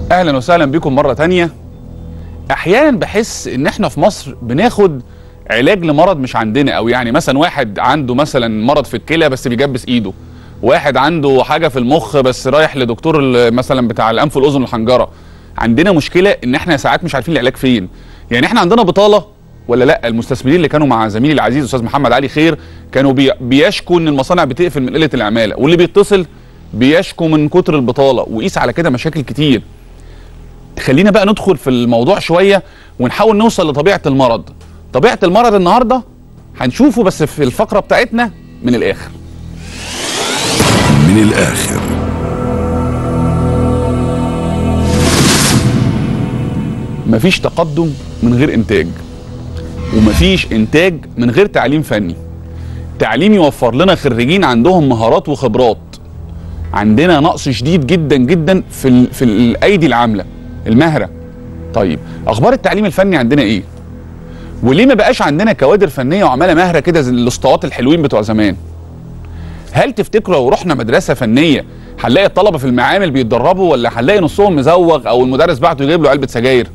اهلا وسهلا بكم مره تانية احيانا بحس ان احنا في مصر بناخد علاج لمرض مش عندنا او يعني مثلا واحد عنده مثلا مرض في الكلى بس بيجبس ايده واحد عنده حاجه في المخ بس رايح لدكتور ال- مثلا بتاع الانف والاذن والحنجره عندنا مشكله ان احنا ساعات مش عارفين العلاج فين يعني احنا عندنا بطاله ولا لا المستثمرين اللي كانوا مع زميلي العزيز استاذ محمد علي خير كانوا بي بيشكوا ان المصانع بتقفل من قله العماله واللي بيتصل بيشكوا من كتر البطاله وقيس على كده مشاكل كتير خلينا بقى ندخل في الموضوع شويه ونحاول نوصل لطبيعه المرض طبيعه المرض النهارده هنشوفه بس في الفقره بتاعتنا من الاخر من الآخر مفيش تقدم من غير انتاج ومفيش انتاج من غير تعليم فني تعليم يوفر لنا خريجين عندهم مهارات وخبرات عندنا نقص شديد جدا جدا في ال في الايدي العامله المهره طيب اخبار التعليم الفني عندنا ايه وليه ما بقاش عندنا كوادر فنيه وعماله مهره كده زي الاسطوات الحلوين بتوع زمان هل تفتكروا لو رحنا مدرسه فنيه هنلاقي الطلبه في المعامل بيتدربوا ولا هنلاقي نصهم مزوغ او المدرس بعته يجيب له علبه سجاير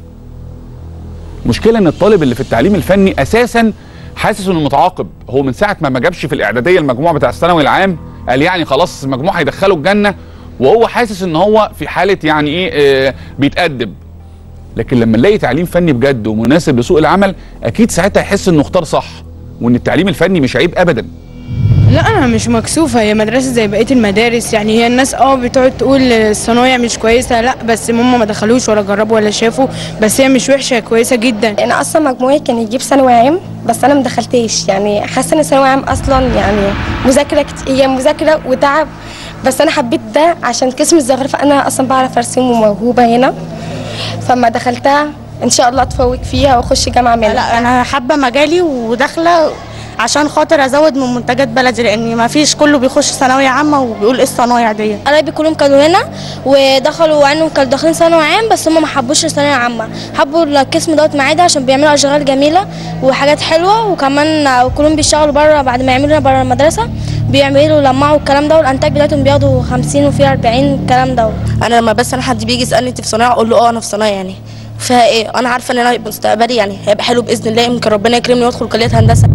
مشكله ان الطالب اللي في التعليم الفني اساسا حاسس انه متعاقب هو من ساعه ما ما جابش في الاعداديه المجموع بتاع الثانوي العام قال يعني خلاص المجموع هيدخله الجنه وهو حاسس ان هو في حاله يعني ايه آه بيتأدب لكن لما نلاقي تعليم فني بجد ومناسب لسوق العمل اكيد ساعتها يحس انه اختار صح وان التعليم الفني مش عيب ابدا لا انا مش مكسوفه هي مدرسه زي بقيه المدارس يعني هي الناس اه بتقعد تقول الصنايع مش كويسه لا بس هم ما دخلوش ولا جربوا ولا شافوا بس هي مش وحشه هي كويسه جدا انا اصلا مجموعي كان يجيب ثانوي عام بس انا ما دخلتش يعني حاسه ان ثانوي عام اصلا يعني مذاكره كت... هي مذاكره وتعب بس انا حبيت ده عشان قسم الزخرفه انا اصلا بعرف ارسم وموهوبه هنا فما دخلتها ان شاء الله اتفوق فيها واخش جامعه منها لا انا حابه مجالي وداخله عشان خاطر ازود من منتجات بلدي لان ما فيش كله بيخش ثانويه عامه وبيقول ايه الصنايع دي قرايبي كلهم كانوا هنا ودخلوا عنهم كانوا داخلين ثانوي عام بس هم ما حبوش الثانويه عامه حبوا القسم دوت معادي عشان بيعملوا اشغال جميله وحاجات حلوه وكمان كلهم بيشتغلوا بره بعد ما يعملوا بره المدرسه بيعملوا لمعوا الكلام ده والانتاج بتاعتهم بياخدوا 50 وفي 40 الكلام ده انا لما بس انا حد بيجي يسالني انت في صناعه اقول له اه انا في صناعه يعني فيها ايه انا عارفه ان انا هيبقى مستقبلي يعني هيبقى حلو باذن الله يمكن ربنا يكرمني وادخل كليه هندسه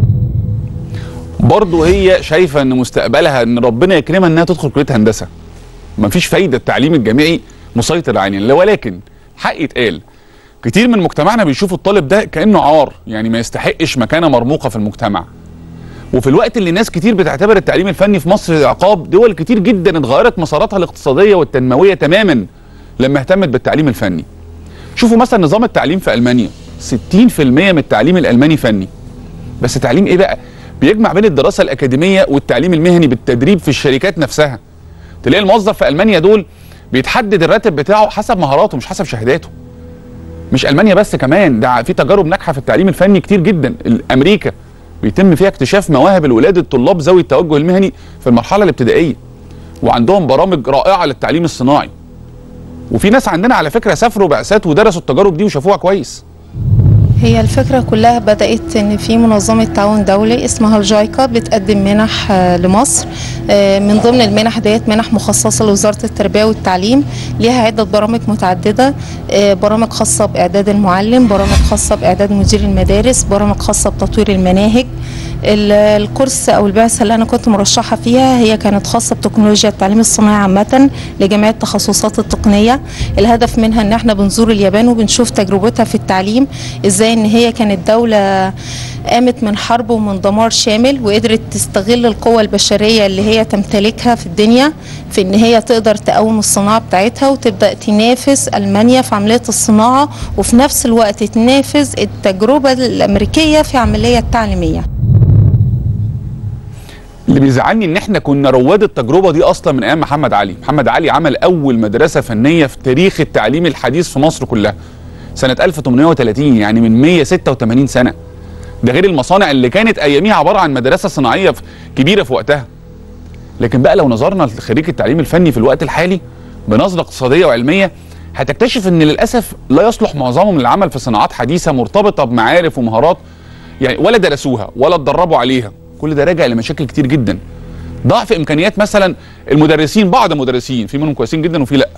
برضه هي شايفه ان مستقبلها ان ربنا يكرمها انها تدخل كليه هندسه مفيش فايده التعليم الجامعي مسيطر علينا ولكن حق يتقال كتير من مجتمعنا بيشوف الطالب ده كانه عار يعني ما يستحقش مكانه مرموقه في المجتمع وفي الوقت اللي ناس كتير بتعتبر التعليم الفني في مصر عقاب دول كتير جدا اتغيرت مساراتها الاقتصاديه والتنمويه تماما لما اهتمت بالتعليم الفني شوفوا مثلا نظام التعليم في المانيا 60% من التعليم الالماني فني بس تعليم ايه بقى بيجمع بين الدراسه الاكاديميه والتعليم المهني بالتدريب في الشركات نفسها تلاقي الموظف في المانيا دول بيتحدد الراتب بتاعه حسب مهاراته مش حسب شهاداته مش المانيا بس كمان ده في تجارب ناجحه في التعليم الفني كتير جدا امريكا بيتم فيها اكتشاف مواهب الولاد الطلاب ذوي التوجه المهني في المرحله الابتدائيه وعندهم برامج رائعه للتعليم الصناعي وفي ناس عندنا على فكره سافروا بعثات ودرسوا التجارب دي وشافوها كويس هي الفكرة كلها بدأت إن في منظمة تعاون دولي اسمها الجايكا بتقدم منح آه، لمصر آه، من ضمن المنح ديت منح مخصصة لوزارة التربية والتعليم ليها عدة برامج متعددة آه، برامج خاصة بإعداد المعلم برامج خاصة بإعداد مدير المدارس برامج خاصة بتطوير المناهج ال- الكورس أو البعثة اللي أنا كنت مرشحة فيها هي كانت خاصة بتكنولوجيا التعليم الصناعي عامة لجميع التخصصات التقنية الهدف منها إن احنا بنزور اليابان وبنشوف تجربتها في التعليم ازاي ان هي كانت دولة قامت من حرب ومن دمار شامل وقدرت تستغل القوة البشرية اللي هي تمتلكها في الدنيا في ان هي تقدر تقوم الصناعة بتاعتها وتبدأ تنافس ألمانيا في عملية الصناعة وفي نفس الوقت تنافس التجربة الأمريكية في عملية التعليمية اللي بيزعلني ان احنا كنا رواد التجربه دي اصلا من ايام محمد علي محمد علي عمل اول مدرسه فنيه في تاريخ التعليم الحديث في مصر كلها سنه 1830 يعني من 186 سنه ده غير المصانع اللي كانت اياميها عباره عن مدرسه صناعيه في- كبيره في وقتها لكن بقى لو نظرنا لخريج التعليم الفني في الوقت الحالي بنظره اقتصاديه وعلميه هتكتشف ان للاسف لا يصلح معظمهم للعمل في صناعات حديثه مرتبطه بمعارف ومهارات يعني ولا درسوها ولا اتدربوا عليها كل ده راجع لمشاكل كتير جدا ضعف امكانيات مثلا المدرسين بعض المدرسين في منهم كويسين جدا وفي لا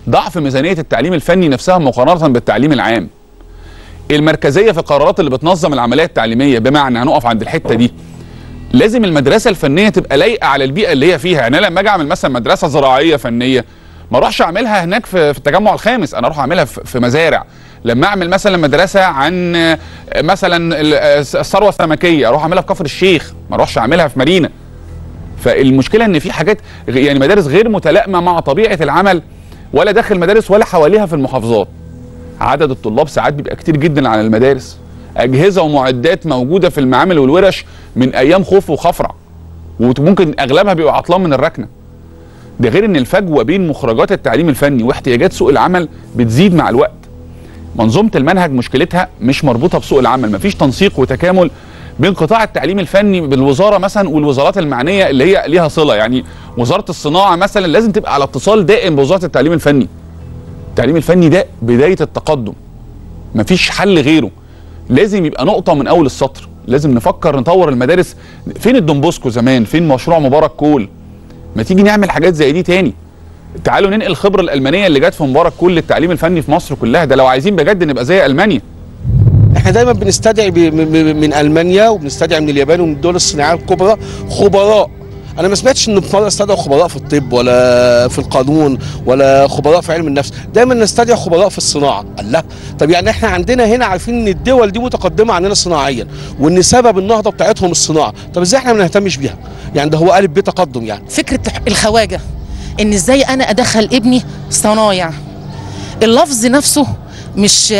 ضعف ميزانيه التعليم الفني نفسها مقارنه بالتعليم العام المركزيه في القرارات اللي بتنظم العمليه التعليميه بمعنى هنقف عند الحته دي لازم المدرسه الفنيه تبقى لايقه على البيئه اللي هي فيها يعني انا لما اجي اعمل مثلا مدرسه زراعيه فنيه ما اروحش اعملها هناك في في التجمع الخامس انا اروح اعملها في في مزارع لما اعمل مثلا مدرسه عن آه، مثلا ال- آه، الثروه السمكيه اروح اعملها في كفر الشيخ ما اروحش اعملها في مارينا فالمشكله ان في حاجات غ- يعني مدارس غير متلائمه مع طبيعه العمل ولا داخل مدارس ولا حواليها في المحافظات عدد الطلاب ساعات بيبقى كتير جدا على المدارس اجهزه ومعدات موجوده في المعامل والورش من ايام خوف وخفرع وممكن اغلبها بيبقى عطلان من الركنه ده غير ان الفجوه بين مخرجات التعليم الفني واحتياجات سوق العمل بتزيد مع الوقت منظومه المنهج مشكلتها مش مربوطه بسوق العمل مفيش تنسيق وتكامل بين قطاع التعليم الفني بالوزاره مثلا والوزارات المعنيه اللي هي ليها صله يعني وزاره الصناعه مثلا لازم تبقى على اتصال دائم بوزاره التعليم الفني التعليم الفني ده بدايه التقدم مفيش حل غيره لازم يبقى نقطه من اول السطر لازم نفكر نطور المدارس فين الدومبوسكو زمان فين مشروع مبارك كول ما تيجي نعمل حاجات زي دي تاني تعالوا ننقل الخبره الالمانيه اللي جت في مبارك كل للتعليم الفني في مصر كلها ده لو عايزين بجد نبقى زي المانيا احنا دايما بنستدعي ب- م- م- من المانيا وبنستدعي من اليابان ومن الدول الصناعيه الكبرى خبراء انا ما سمعتش ان في مره استدعوا خبراء في الطب ولا في القانون ولا خبراء في علم النفس دايما نستدعي خبراء في الصناعه الله طب يعني احنا عندنا هنا عارفين ان الدول دي متقدمه عننا صناعيا وان سبب النهضه بتاعتهم الصناعه طب ازاي احنا ما نهتمش بيها يعني ده هو قالب بيه تقدم يعني فكره الخواجه ان ازاي انا ادخل ابني صنايع اللفظ نفسه مش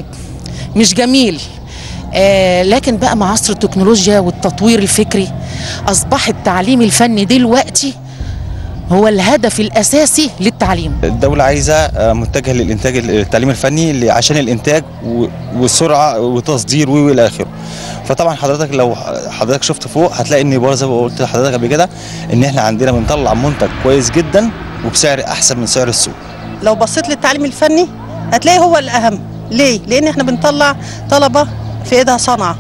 مش جميل آه، لكن بقى مع عصر التكنولوجيا والتطوير الفكري اصبح التعليم الفني دلوقتي هو الهدف الاساسي للتعليم الدولة عايزة آه، متجهة للإنتاج التعليم الفني اللي- عشان الإنتاج و- والسرعة وتصدير و إلى آخره. فطبعا حضرتك لو حضرتك شفت فوق هتلاقي إن برضه زي ما قلت لحضرتك قبل كده إن إحنا عندنا بنطلع منتج كويس جدا وبسعر أحسن من سعر السوق. لو بصيت للتعليم الفني هتلاقي هو الأهم ليه؟ لأن احنا بنطلع طلبة في إيدها صنعة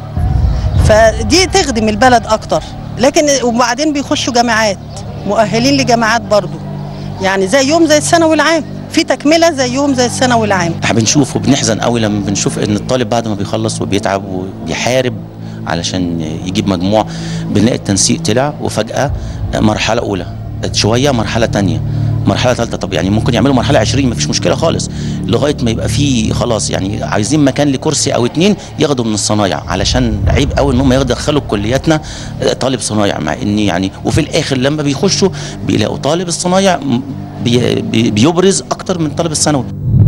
فدي تخدم البلد أكتر لكن وبعدين بيخشوا جامعات مؤهلين لجامعات برضو يعني زيهم زي الثانوي العام في تكملة زيهم زي الثانوي العام احنا بنشوف وبنحزن قوي لما بنشوف ان الطالب بعد ما بيخلص وبيتعب وبيحارب علشان يجيب مجموع بنلاقي التنسيق طلع وفجأة مرحلة أولى شوية مرحلة تانية مرحلة ثالثة طب يعني ممكن يعملوا مرحلة 20 مفيش مشكلة خالص لغاية ما يبقى في خلاص يعني عايزين مكان لكرسي أو اتنين ياخدوا من الصنايع علشان عيب قوي إن هم يدخلوا كلياتنا طالب صنايع مع إن يعني وفي الآخر لما بيخشوا بيلاقوا طالب الصنايع بي بي بيبرز أكتر من طالب الثانوي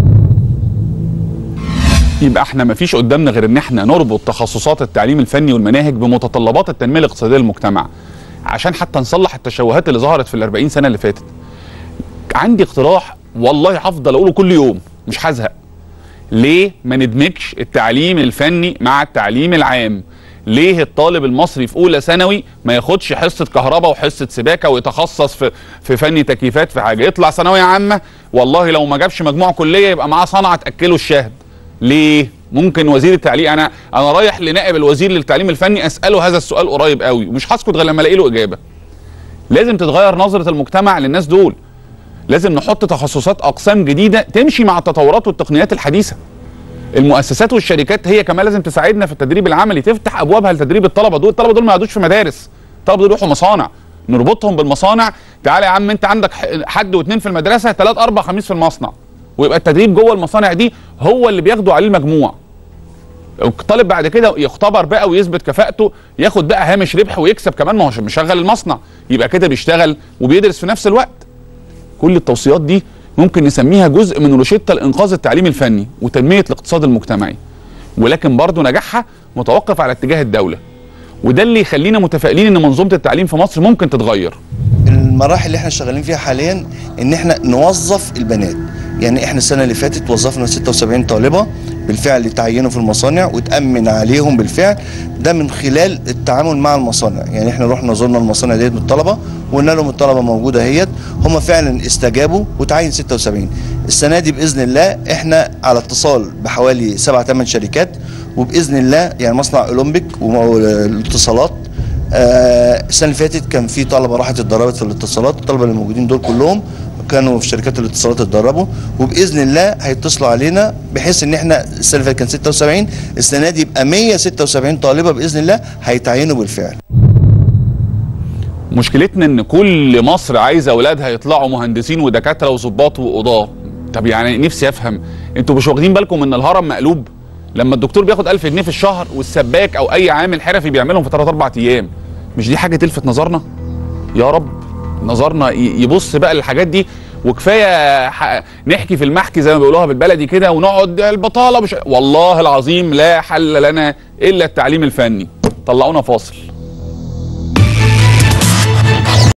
يبقى احنا ما فيش قدامنا غير ان احنا نربط تخصصات التعليم الفني والمناهج بمتطلبات التنميه الاقتصاديه للمجتمع عشان حتى نصلح التشوهات اللي ظهرت في ال 40 سنه اللي فاتت. عندي اقتراح والله هفضل اقوله كل يوم مش هزهق. ليه ما ندمجش التعليم الفني مع التعليم العام؟ ليه الطالب المصري في اولى ثانوي ما ياخدش حصه كهرباء وحصه سباكه ويتخصص في في فن تكييفات في حاجه يطلع ثانويه عامه والله لو ما جابش مجموع كليه يبقى معاه صنعه تاكله الشهد ليه ممكن وزير التعليم انا انا رايح لنائب الوزير للتعليم الفني اساله هذا السؤال قريب قوي ومش هسكت غير لما الاقي له اجابه لازم تتغير نظره المجتمع للناس دول لازم نحط تخصصات اقسام جديده تمشي مع التطورات والتقنيات الحديثه المؤسسات والشركات هي كمان لازم تساعدنا في التدريب العملي تفتح ابوابها لتدريب الطلبه دول الطلبه دول ما يقعدوش في مدارس الطلبه دول يروحوا مصانع نربطهم بالمصانع تعالى يا عم انت عندك حد واثنين في المدرسه ثلاث اربع خميس في المصنع ويبقى التدريب جوه المصانع دي هو اللي بياخدوا عليه المجموع الطالب بعد كده يختبر بقى ويثبت كفاءته ياخد بقى هامش ربح ويكسب كمان ما هو مشغل المصنع يبقى كده بيشتغل وبيدرس في نفس الوقت كل التوصيات دي ممكن نسميها جزء من روشته لانقاذ التعليم الفني وتنميه الاقتصاد المجتمعي ولكن برضه نجاحها متوقف على اتجاه الدوله وده اللي يخلينا متفائلين ان منظومه التعليم في مصر ممكن تتغير المراحل اللي احنا شغالين فيها حاليا ان احنا نوظف البنات يعني احنا السنه اللي فاتت وظفنا 76 طالبه بالفعل تعينوا في المصانع وتامن عليهم بالفعل ده من خلال التعامل مع المصانع يعني احنا رحنا زرنا المصانع ديت بالطلبه وقلنا لهم الطلبه موجوده اهيت هم فعلا استجابوا وتعين 76 السنه دي باذن الله احنا على اتصال بحوالي 7 8 شركات وباذن الله يعني مصنع اولمبيك والاتصالات آه السنه اللي فاتت كان في طلبه راحت اتدربت في الاتصالات الطلبه اللي موجودين دول كلهم كانوا في شركات الاتصالات اتدربوا وباذن الله هيتصلوا علينا بحيث ان احنا السنه اللي فاتت كان 76 السنه دي يبقى 176 طالبه باذن الله هيتعينوا بالفعل مشكلتنا ان كل مصر عايزه اولادها يطلعوا مهندسين ودكاتره وظباط وقضاه طب يعني نفسي افهم انتوا مش واخدين بالكم ان الهرم مقلوب لما الدكتور بياخد 1000 جنيه في الشهر والسباك او اي عامل حرفي بيعملهم في 3 4 ايام مش دي حاجه تلفت نظرنا يا رب نظرنا ي- يبص بقى للحاجات دي وكفايه ح- نحكي في المحكي زي ما بيقولوها بالبلدي كده ونقعد البطاله مش والله العظيم لا حل لنا الا التعليم الفني طلعونا فاصل